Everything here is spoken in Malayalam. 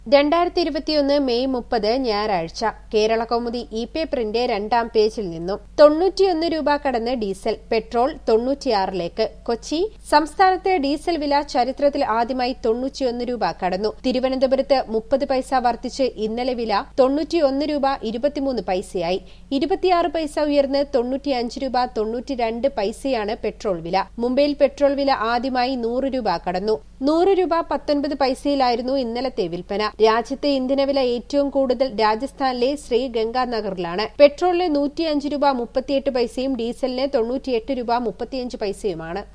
രണ്ടായിരത്തി ഇരുപത്തിയൊന്ന് മെയ് മുപ്പത് ഞായറാഴ്ച കേരള കൗമുദി ഇ പേപ്പറിന്റെ രണ്ടാം പേജിൽ നിന്നും തൊണ്ണൂറ്റിയൊന്ന് രൂപ കടന്ന് ഡീസൽ പെട്രോൾ തൊണ്ണൂറ്റിയാറിലേക്ക് കൊച്ചി സംസ്ഥാനത്ത് ഡീസൽ വില ചരിത്രത്തിൽ ആദ്യമായി തൊണ്ണൂറ്റിയൊന്ന് രൂപ കടന്നു തിരുവനന്തപുരത്ത് മുപ്പത് പൈസ വർദ്ധിച്ച് ഇന്നലെ വില തൊണ്ണൂറ്റിയൊന്ന് രൂപ ഇരുപത്തിമൂന്ന് പൈസയായി ഇരുപത്തിയാറ് പൈസ ഉയർന്ന് തൊണ്ണൂറ്റിയഞ്ച് രൂപ തൊണ്ണൂറ്റിരണ്ട് പൈസയാണ് പെട്രോൾ വില മുംബൈയിൽ പെട്രോൾ വില ആദ്യമായി നൂറ് രൂപ കടന്നു നൂറ് രൂപ പത്തൊൻപത് പൈസയിലായിരുന്നു ഇന്നലത്തെ വിൽപ്പന രാജ്യത്തെ ഇന്ധനവില ഏറ്റവും കൂടുതൽ രാജസ്ഥാനിലെ ശ്രീ ഗംഗാനഗറിലാണ് പെട്രോളിന് നൂറ്റിയഞ്ച് രൂപ മുപ്പത്തിയെട്ട് പൈസയും ഡീസലിന് തൊണ്ണൂറ്റിയെട്ട് രൂപ മുപ്പത്തിയഞ്ച് പൈസയുമാണ്